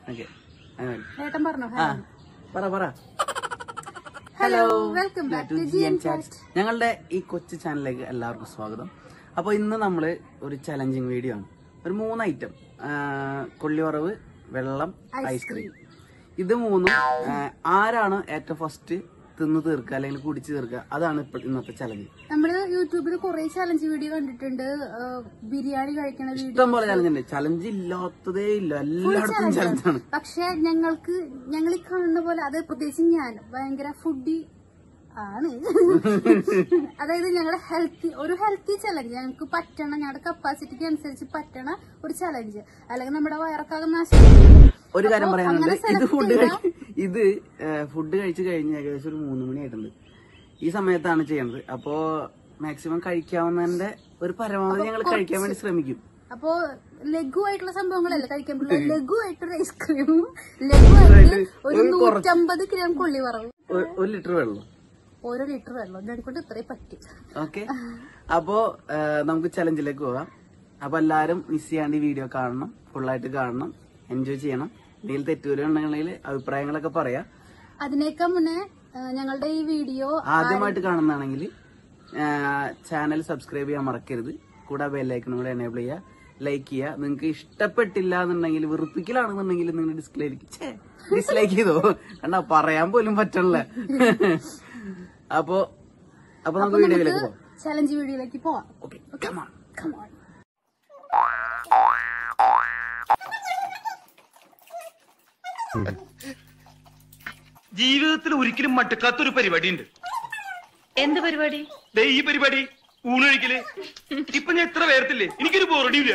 Okay ഏട്ടൻ പറഞ്ഞോ ആ പറ പറ hello welcome back to G N chat ഞങ്ങളുടെ ഈ കൊച്ചു ചാനലിലേക്ക് എല്ലാവർക്കും സ്വാഗതം അപ്പോൾ ഇന്ന് നമ്മൾ ഒരു ചലഞ്ചിങ് വീഡിയോ ആണ് ഒരു മൂന്ന് ഐറ്റം കൊള്ളിവറവ് വെള്ളം ഐസ്ക്രീം ഇത് മൂന്നും ആ, ആരാണ് ഏറ്റവും ഫസ്റ്റ് തിന്ന് തീർക്കുക അല്ലെങ്കിൽ കുടിച്ച് തീർക്കുക അതാണ് ഇപ്പോൾ ഇന്നത്തെ ചലഞ്ച് നമ്മള് യൂട്യൂബിൽ കുറെ ചലഞ്ച് വീഡിയോ കണ്ടിട്ടുണ്ട് ആ, ബിരിയാണി കഴിക്കണ വീഡിയോ ഇഷ്ടം പോലെ ചലഞ്ച് ഉണ്ട് ചലഞ്ച് ഇല്ലാത്തതേ ഇല്ല എല്ലായിടത്തും ചലഞ്ചാണ് പക്ഷെ ഞങ്ങൾക്ക് ഞങ്ങൾ ഈ കാണുന്ന പോലെ അത് പ്രത്യേകിച്ച് ഞാൻ ഭയങ്കര ഫുഡി ആണ് അതായത് ഞങ്ങളുടെ ഹെൽത്തി ഒരു ഹെൽത്തി ചലഞ്ച് ഞങ്ങൾക്ക് പറ്റണ ഞങ്ങളുടെ കപ്പാസിറ്റിക്ക് അനുസരിച്ച് പറ്റണ ഒരു ചലഞ്ച് അല്ലെങ്കിൽ നമ്മുടെ വയറൊക്കെ നാശം ഒരു കാര്യം അപ്പോ പറയാനുണ്ട് അങ്ങനെ ഇത് select ഫുഡ് ചെയ്ത- ഇത് ഫുഡ് കഴിച്ച് കഴിഞ്ഞ് ഏകദേശം ഒരു മൂന്ന് മണി ആയിട്ടുണ്ട് ഈ സമയത്താണ് ചെയ്യണത് അപ്പോ മാക്സിമം കഴിക്കാവുന്നതിന്റെ ഒരു പരമാവധി ഞങ്ങൾ കഴിക്കാൻ വേണ്ടി ശ്രമിക്കും അപ്പോ ലഘുവായിട്ടുള്ള സംഭവങ്ങളല്ല കഴിക്കാൻ പറ്റില്ല ലഘുവായിട്ടൊരു ഐസ്ക്രീമും ലഘുവായിട്ട് ഒരു നൂറ്റമ്പത് ഗ്രാം കൊള്ളി വറവ് ഒരു- ഒരു ലിറ്റർ വെള്ളം ഓരോ ലിറ്റർ വെള്ളം ഞാൻ കൊണ്ട് ഇത്രയും പറ്റും ഓക്കെ അപ്പോ ആ, നമുക്ക് ചലഞ്ചിലേക്ക് പോകാം അപ്പൊ എല്ലാരും മിസ് ചെയ്യാണ്ട് ഈ വീഡിയോ കാണണം ഫുള്ളായിട്ട് കാണണം എൻജോയ് ചെയ്യണം എന്തെങ്കിലും തെറ്റുവരുണ്ടെങ്കിൽ അഭിപ്രായങ്ങളൊക്കെ പറയാം അതിനേക്കാൾ മുന്നേ ആ, ഞങ്ങളുടെ ഈ വീഡിയോ ആദ്യമായിട്ട് കാണുന്നതാണെങ്കിൽ ചാനൽ സബ്സ്ക്രൈബ് ചെയ്യാൻ മറക്കരുത് കൂടെ ബെല്ലൈക്കണും കൂടെ എനേബിൾ ചെയ്യുക ലൈക്ക് ചെയ്യുക നിങ്ങൾക്ക് ഇഷ്ടപ്പെട്ടില്ല എന്നുണ്ടെങ്കിൽ വെറുപ്പിക്കലാണെന്നുണ്ടെങ്കിൽ നിങ്ങൾ ഡിസ്ലൈക്ക് ഡിസ്ലൈക്ക് ചെയ്തോ കണ്ടാ പറയാൻ പോലും പറ്റണില്ല അപ്പോ അപ്പൊ നമുക്ക് വീഡിയോയിലേക്ക് പോകാം ചലഞ്ച് വീഡിയോയിലേക്ക് പോവാം ഓക്കെ കമാൺ Come on. ജീവിതത്തിൽ ഒരിക്കലും മടുക്കാത്തൊരു പരിപാടി ഉണ്ട് എന്ത് പരിപാടി ദേ ഈ പരിപാടി ഊണൊഴിക്കല് ഇപ്പൊ ഞാൻ എത്ര പേർത്തില്ലേ എനിക്കൊരു ബോറടിയില്ല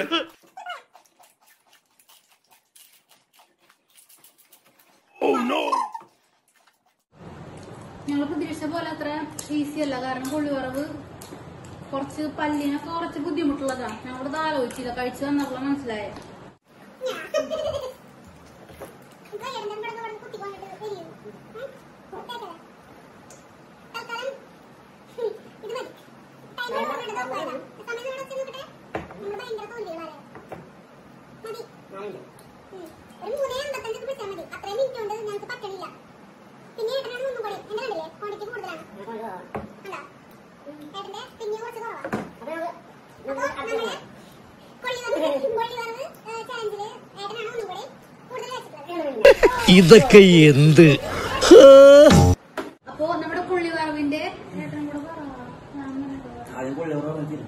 ഞങ്ങൾ പ്രതീക്ഷിച്ച പോലെ അത്ര ഈസി അല്ല കാരണം കൊള്ളിവറവ് കുറച്ച് പല്ലിനൊക്കെ കുറച്ച് ബുദ്ധിമുട്ടുള്ളതാണ് ഞങ്ങളത് ആലോചിച്ചില്ല കഴിച്ചു വന്നപ്പോൾ മനസ്സിലായ ഒരു മൂന്നേ അമ്പത്തഞ്ചൊക്കെ പിടിച്ചാൽ മതി അത്രയും മിനിറ്റ് കൊണ്ട് ഞങ്ങൾക്ക് പറ്റണില്ല പിന്നെ ഏട്ടനാണ് ഒന്നും കൂടി എന്റെ കണ്ടില്ലേ ക്വാണ്ടിറ്റി കൂടുതലാണ് അല്ല ഏട്ടന്റെ പിന്നെ കുറച്ച് കുറവാണ് അപ്പൊ നമ്മള് കൊള്ളിവറവ് കൊള്ളിവറവ് ചാലഞ്ചില് ഏട്ടനാണ് ഒന്നും കൂടി കൂടുതൽ വെച്ചിട്ടുള്ളത് ഇതൊക്കെ എന്ത് അപ്പോ നമ്മുടെ കൊള്ളിവറവിന്റെ ഏട്ടനും കൂടെ പറ ഞാൻ പറഞ്ഞിട്ട് ആദ്യം കൊള്ളിവറവ് വെച്ചിരുന്നു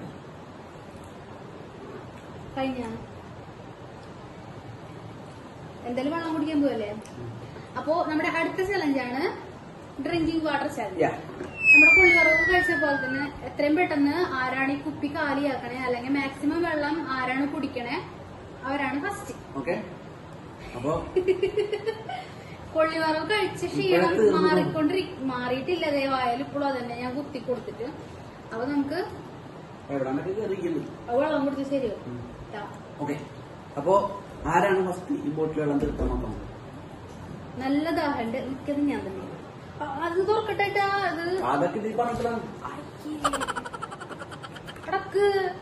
കഴിഞ്ഞ എന്തായാലും വെള്ളം കുടിക്കാൻ പോവല്ലേ അപ്പോ നമ്മുടെ അടുത്ത ചലഞ്ചാണ് ഡ്രിങ്കിങ് വാട്ടർ ചലഞ്ച് Yeah. നമ്മുടെ കൊള്ളിവറവ് കഴിച്ച പോലെ തന്നെ എത്രയും പെട്ടെന്ന് ആരാണ് ഈ കുപ്പി കാലിയാക്കണേ അല്ലെങ്കിൽ മാക്സിമം വെള്ളം ആരാണ് കുടിക്കണേ അവരാണ് ഫസ്റ്റ് ഓക്കെ അപ്പൊ കൊള്ളിവറവ് കഴിച്ച ക്ഷീണം മാറിക്കൊണ്ടിരി മാറിയിട്ടില്ല ദയവായാലും ഇപ്പോഴും അതന്നെ ഞാൻ കുത്തി കൊടുത്തിട്ട് അപ്പൊ നമുക്ക് എവിടാണ്ടൊക്കെ കയറിയിരിക്കുന്നു ആ വെള്ളം കുടിച്ച് ശരിയാവും ട്ടാ. ഓക്കെ അപ്പോ ആരാണ് ഫസ്റ്റ് ഈ ബോട്ടിൽ വെള്ളം തീർക്കാൻ നോക്കുന്നത് നല്ല ദാഹണ്ട് മിക്കത് ഞാൻ തന്നെ ആ, അത് തുറക്കട്ടെ ട്ടാ, അത് അതൊക്കെ ഇതിൽ പറഞ്ഞിട്ടാണ് അടക്ക്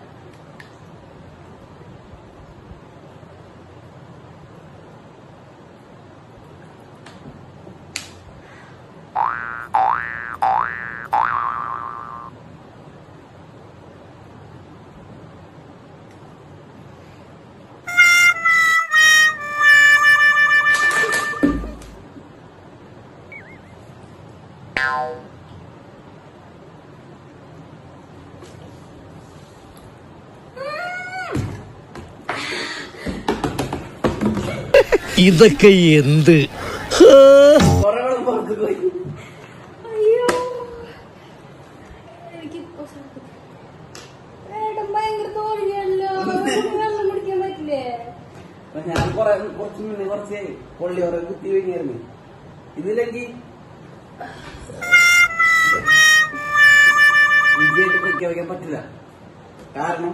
ഇതൊക്കെ എന്ത് കുറെ വെള്ളം പുറത്ത് പോയി അയ്യോ എനിക്ക് ഇപ്പൊ ശ്വാസം. ഏട്ടൻ ഭയങ്കര തോന്നിയല്ലോ വെള്ളം കുടിക്കാൻ പറ്റില്ലേ അപ്പൊ ഞാൻ കുറെ കുറച്ച് മുന്നേ കുറച്ച് കൊള്ളി കുറെ കുത്തി കഴിഞ്ഞായിരുന്നു ഇതിലെങ്കിൽ വിജയായിട്ട് പ്രഖ്യാപിക്കാൻ പറ്റില്ല കാരണം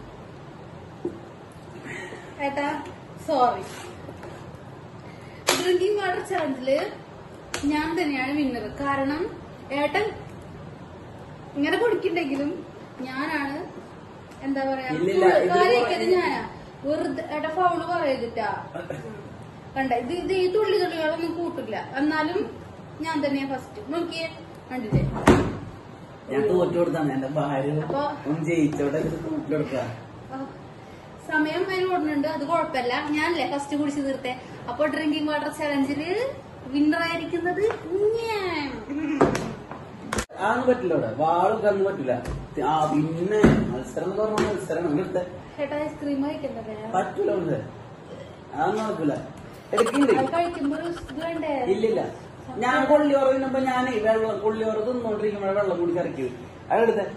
ഏട്ടാ സോറി ഡ്രിങ്കിങ് വാട്ടർ ചലഞ്ചില് ഞാൻ തന്നെയാണ് വിന്നർ കാരണം ഏട്ടൻ ഇങ്ങനെ കുടിക്കണ്ടെങ്കിലും ഞാനാണ് എന്താ പറയാ ഇല്ലില്ല, ഇതില് കാര്യമാക്കിയത് ഞാനാ വെറുതെ ഏട്ടാ ഫൗള് പറയരുതിട്ടാ കണ്ട ഇത് ഇത് ഈ തുള്ളി തുള്ളികളൊന്നും കൂട്ടില്ല എന്നാലും ഞാൻ തന്നെയാ ഫസ്റ്റ് നോക്കിയേ കണ്ടില്ലേ ഞാൻ തോറ്റു കൊടുത്താണ് എന്റെ ഭാര്യ അപ്പൊ ഒന്ന് ജയിച്ചോടെ തോറ്റു കൊടുക്കുക ആ, സമയം അതിന് ഓടുന്നുണ്ട് അത് കുഴപ്പമില്ല ഞാനല്ലേ ഫസ്റ്റ് കുടിച്ച് തീർത്തെ അപ്പൊ ഡ്രിങ്കിങ് വാട്ടർ ചലഞ്ചില് വിന്നർ ആയിരിക്കുന്നത് ഞാൻ അതൊന്നും പറ്റില്ല ഇവിടെ വാളൊക്കെ ഒന്നും പറ്റില്ല ആ പിന്നെ മത്സരം എന്ന് പറഞ്ഞ മത്സരം ഇവിടുത്തെ ചേട്ടാ ഐസ്ക്രീം കഴിക്കണ്ടേ പറ്റൂല ഇവിടെ അതൊന്നും നോക്കൂല എടുക്കണ്ട് അത് കഴിക്കുമ്പോ ഒരു ഇത് വേണ്ടേ ഇല്ലില്ല ഞാൻ കൊള്ളിയോറ തിന്നുമ്പോ ഞാൻ വെള്ളം കൊള്ളിയോറ തിന്നോണ്ടിരിക്കുമ്പോഴേ വെള്ളം കൂടി കറക്കി അതെടുത്തെ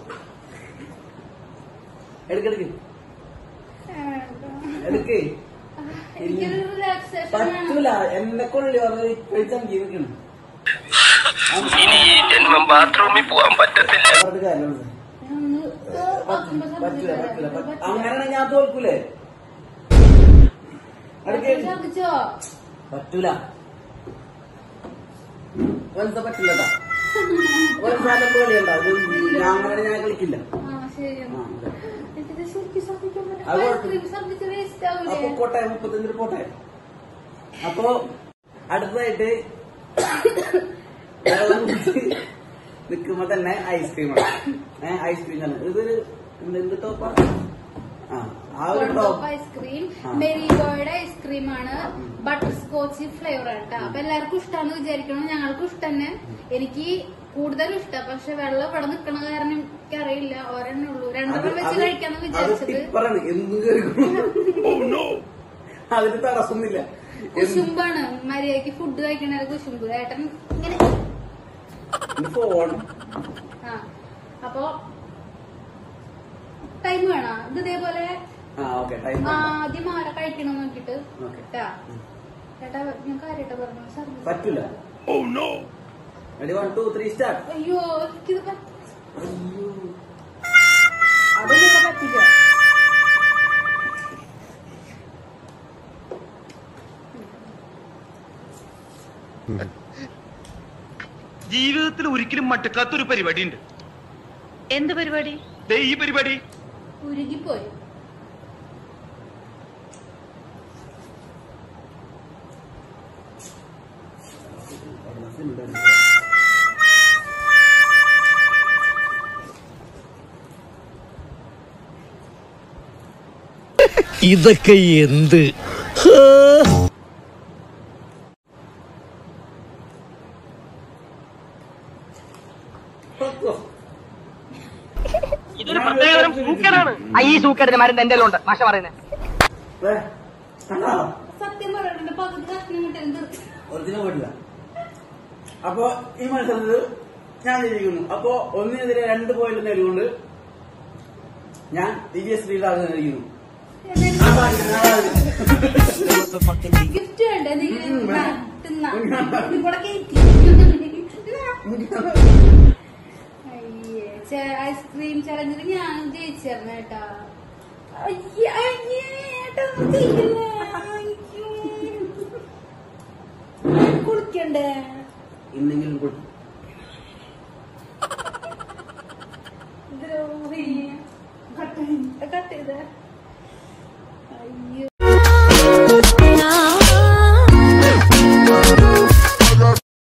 എടുക്കെടുക്ക് എടുക്ക് എനിക്കൊരു റിലാക്സേഷൻ വേണം പറ്റൂല എന്നെ കൊള്ളിയോറ കഴിച്ചങ്കി നിൽക്കണം ഇനി ഈ ജന്മം ബാത്റൂമിൽ പോവാൻ പറ്റത്തില്ല പറഞ്ഞിട്ട് കാര്യമുണ്ട് ഞാൻ ഒന്ന് ആക്കുമ്പോ പറ്റൂല പറ്റൂല ഛർദ്ദിച്ചു പറ്റ- അങ്ങനെയാണെങ്കിൽ ഞാൻ തോൽക്കൂലേ അടുക്ക് ഛർദ്ദിച്ചോ പറ്റൂല വലുത പറ്റില്ല കേട്ടോ വലുതാലും പോലെയുണ്ടോ അത് ഞാൻ അങ്ങനെ ഞാൻ കളിക്കില്ല ആ ശരി ആ, അതെ. എനിക്കിത് ശരിക്കും ഛർദ്ദിക്കാൻ അത് പറ്റില്ല കുഴപ്പമില്ല. ഐസ്ക്രീം ഛർദ്ദിച്ച് വേസ്റ്റ് അപ്പൊ ആവൂലേ പോട്ടെ മുപ്പത്തഞ്ചിന് പോട്ടെ അപ്പൊ അടുത്തതായിട്ട് വെള്ളം കുടിച്ച് നിൽക്കുമ്പോ തന്നെ ഐസ്ക്രീമാണ് ഏഹ് ഐസ്ക്രീം ആണ് ഇതൊരു എന്ത് എന്ത് ടോപ്പാ ആ ആ ഒരു ടോപ്പ് ഐസ്ക്രീം ആ. മെരിഗോയുടെ ഐസ്ക്രീം ആണ് ബട്ടർ സ്കോച്ച് ഫ്ലേവർ ആണ് കേട്ടോ അപ്പൊ എല്ലാവർക്കും ഇഷ്ടമാണെന്ന് വിചാരിക്കണം ഞങ്ങൾക്കും ഇഷ്ടം തന്നെ എനിക്ക് കൂടുതൽ ഇഷ്ടം പക്ഷെ വെള്ളം ഇവിടെ നിക്കണ കാരണം എനിക്കറിയില്ല ഒരെണ്ണേ ഉള്ളൂ രണ്ടെണ്ണം വെച്ച് കഴിക്കാന്ന് അത് വിചാരിച്ചത് ടിപ്പറാണ് എന്തും കേൾക്കും അതിന് തടസ്സമൊന്നുമില്ല എന്ത് കുശുമ്പാണ് മര്യാദക്ക് ഫുഡ് കഴിക്കണ കുശുമ്പ് ഏട്ടൻ ഇങ്ങനെ ഫോൺ ആ അപ്പൊ ടൈം വേണം ഇത് ഇതേപോലെ ആ ഓക്കെ ടൈം ആദ്യം ആരെ കഴിക്കണം നോക്കിട്ട് ഓക്കെ ട്ടാ. ചേട്ടാ ഞാൻ കാര്യമായിട്ട് പറഞ്ഞു സർവീസ് പറ്റൂല ready one two three start അയ്യോ എനിക്കിത് പറ്റ- അതൊന്നും ഇവിടെ പറ്റില്ല ജീവിതത്തിൽ ഒരിക്കലും മട്ടക്കാത്തൊരു പരിപാടി ഉണ്ട് എന്ത് പരിപാടി ദേ ഈ പരിപാടി ഉരുകിപ്പോയി ഇതൊക്കെ എന്ത് ഹാ. ഇതൊരു പ്രത്യേകതരം സൂക്കനാണ് ഈ സൂക്കേടിന്റെ മരുന്ന് എന്റെ ഉണ്ട് മാഷ പറയുന്നത് കണ്ടോ സത്യം പറഞ്ഞിട്ടുണ്ട് പകുതി കഷ്ണം കിട്ടും തീർത്ത് ഒറിജിനൽ പോയിട്ടില്ല അപ്പൊ ഈ മത്സരത്തിൽ ഞാൻ ജയിക്കുന്നു അപ്പൊ ഒന്നിനെതിരെ രണ്ട് പോയിന്റ് നേടിക്കൊണ്ട് ഞാൻ ദിവ്യ ശ്രീലാൽ നേടിക്കുന്നു ഗിഫ്റ്റ് വേണ്ടേ എന്തെങ്കിലും ഉം, വേണം. തിന്നാ ഇവിടെ കയറ്റി അയ്യേ ഐസ്ക്രീം ചലഞ്ചിൽ ഞാൻ ജയിച്ചിരുന്നു കേട്ടാ അയ്യേ അയ്യേ ഏട്ടാ ഒന്നും ചെയ്യില്ലേ അയ്യോ. കുളിക്കണ്ടേ ഇന്നെങ്കിലും കൊടുക്കും ദ്രോഹി കട്ട് ചെയ്ത അയ്യോ